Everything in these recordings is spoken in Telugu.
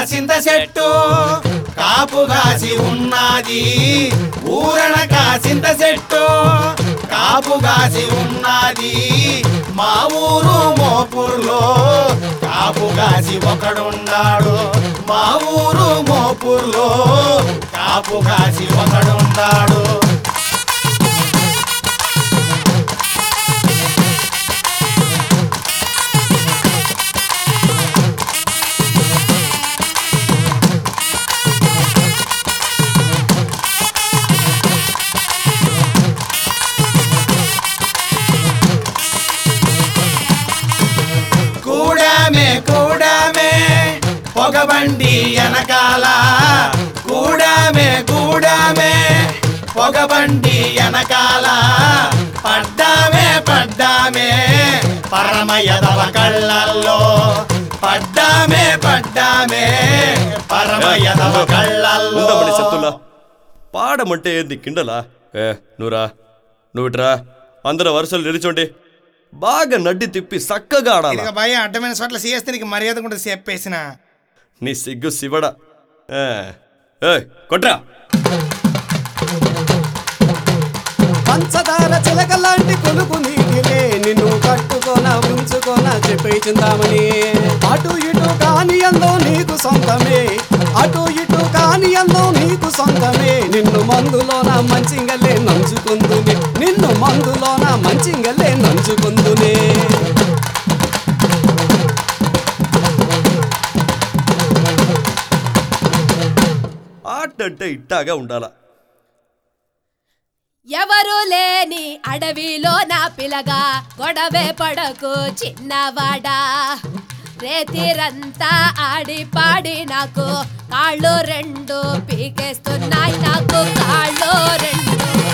కాసింత చెట్టు కాపు కాసి ఉన్నది ఊరన కాసింత చెట్టు కాపు కాసి ఉన్నది మా ఊరు మోపూర్లో కాపు కాసి ఒకడున్నాడు మా ఊరు మోపూర్లో కాపు కాసి ఒకడున్నాడు కూడామే కూడామే పొగబండి వెనకాల కూడామే కూడామే పొగబండి వెనకాల పడ్డామే పడ్డామే పరమయదవ కళ్ళల్లో పడ్డామే పడ్డామే పరమయదవ కళ్ళల్లో ఉండమని సత్తుల్లా పాడమంటే ఏంది కిండలా ఏ నువ్వురా నువ్వుట్రా అందరూ వరుసలు నిలిచోండి బాగా నడ్డి తిప్పి చక్కగా ఆడాలి ఇదిగో భయ అడ్డమైన చోట్ల చేస్తే నీకు మర్యాద కూడా చెప్పేసిన నీ సిగ్గు శివడా ఏ, ఏయ్, కొట్రా పంచదార చిలక లాంటి కొలుపు నీటిలే నిన్ను కట్టుకోన ఉంచుకోన చెప్పేసిందామని అటు ఇటు కాని అందో నీకు సొంతమే అటు ఇటు కాని అందో నీకు సొంతమే నిన్ను మందులోన మంచింగలే నంచుకుందునే నిన్ను మందులోన మంచింగలే నంచుకుందునే ఆట అంటే ఇట్టాగా ఉండాలా ఎవరు లేని అడవిలో నా పిలగా గొడవే పడకు చిన్నవాడా రేతిరంతా ఆడి పాడి నాకు కాళ్ళు రెండు పీకేస్తున్నాయి నాకు కాళ్ళు రెండు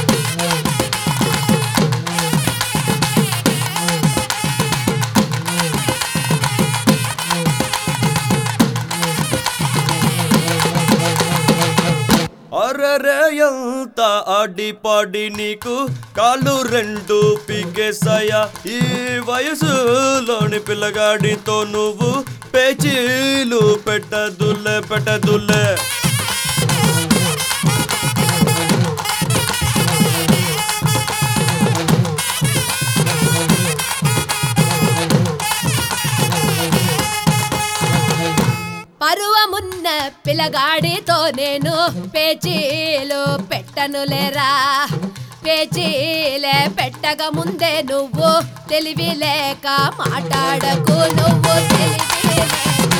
అరరే ఎంత ఆడి పాడి నీకు కాళ్ళు రెండు పీకేసాయా ఈ వయసులోని పిల్లగాడితో నువ్వు పేచీలు పెట్టదులే పెట్టదులే పరువమున్న పిల్లగాడితో నేను పేచీలు పెట్టనులేరా పేచీలే పెట్టక ముందే నువ్వు తెలివి లేక మాట్లాడకు నువ్వు తెలివి లేక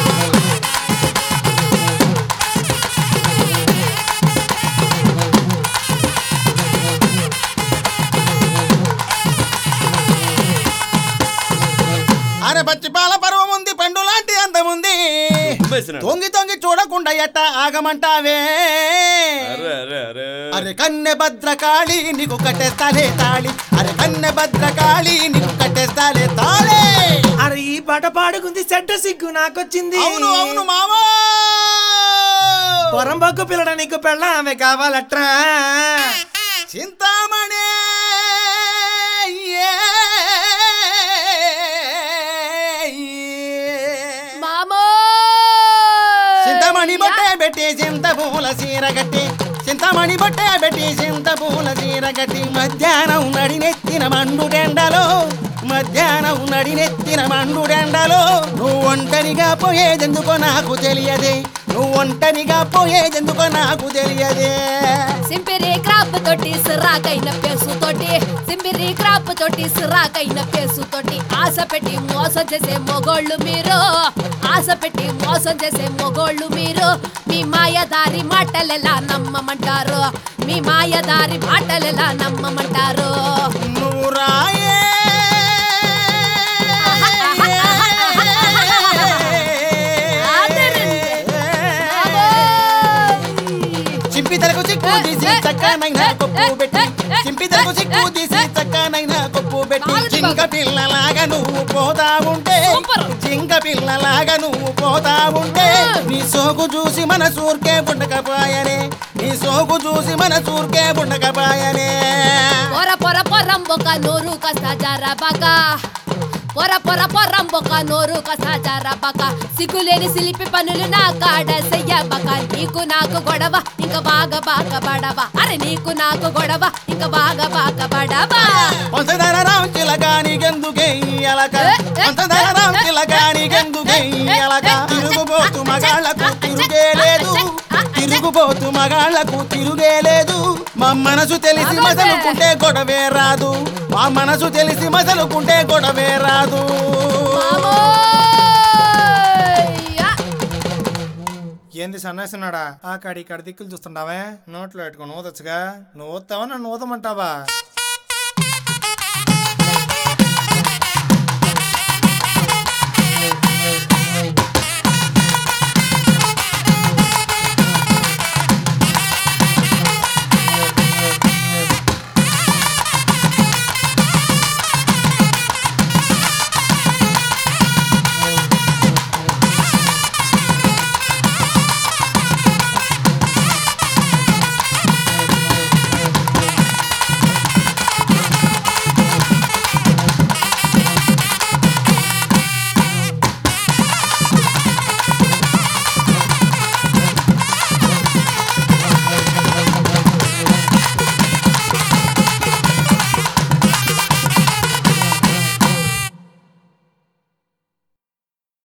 అరే పచ్చి పాల పర్వం ఉంది పండు లాంటి అందముంది ఉమ్మేసినాడు. తొంగి తొంగి చూడకుండా ఎట్ట ఆగమంటావే అరే అరే అరే అరే కన్నె భద్రకాళి నీకు కట్టేస్తాలే తాళి అరే కన్నె భద్రకాళి నీకు కట్టేస్తాలే తాళే అరే ఈ పాట పాడుకుంది చెడ్డ సిగ్గు నాకొచ్చింది అవును అవును మామా పొరంబొక్కు పిల్లడ నీకు పెళ్ళ ఆమె కావాలట్రా చింతామణి ఏ, మామో చింతమణి బొట్టే పెట్టి చింత పూల సీర కట్టి చింతమణి బొట్టే పెట్టి చింత పూల సీర కట్టి మధ్యాహ్నం నడినెత్తిన మండుడెండలో మధ్యాహ్నం నడినెత్తిన మండుడెండలో నువ్వు ఒంటరిగా పోయేదెందుకో నాకు తెలియదే నువ్వు ఒంటరిగా పోయేదెందుకో నాకు తెలియదే సింపిరి క్రాప్ తోటి సిరాకైన పేసు తోటి సింపిరి క్రాప్ తోటి సిరాకైన పేసు తోటి ఆశ పెట్టి మోసం చేసే మొగోళ్ళు మీరు ఆశ పెట్టి మోసం చేసే మొగోళ్ళు మీరు మీ మాయదారి మాటలెలా నమ్మమంటారు మీ మాయదారి మాటలెలా నమ్మమంటారు నువ్వు రాయే చింపితలకు చిక్కు తీసి చక్కనైన కొప్పు పెట్టి చింపితలకు చిక్కు తీసి చక్కనైన కొప్పు పెట్టి జింక పిల్లలాగా నువ్వు పోతా ఉంటే సూపర్. జింక పిల్లలాగా నువ్వు పోతా ఉంటే నీ సోకు చూసి మన సూర్కే ఉండకపోయనే నీ సోకు చూసి మన సూర్కే ఉండకపోయనే పొర పొర పొరంబొక నోరు కస జరబక పొర పొర పొరంబొక నోరు కస జరబక సిగ్గులేని సిలిపి పనులు నా కాడ చెయ్యబక నీకు నాకు గొడవ ఇంకా బాగా బాగా బడవ అరే నీకు నాకు గొడవ ఇంకా బాగా బాగా బడవ పంచదార రామ్ చిలకానికెందుకే ఈ అలక పంచదార రామ్ చిలకానికెందుకే ఈ అలక తిరుగుబోతు మగాళ్లకు తిరుగే లేదు తిరుగుబోతు మగాళ్లకు తిరుగే లేదు మా మనసు తెలిసి మసలుకుంటే గొడవే రాదు మా మనసు తెలిసి మసలుకుంటే గొడవే రాదు మామోయ్! ఏంది సన్నాసినాడా ఆ కాడి ఇక్కడ దిక్కులు చూస్తుంటావే నోట్లో పెట్టుకుని ఊదొచ్చుగా నువ్వు ఊతావా నన్ను ఊదమంటావా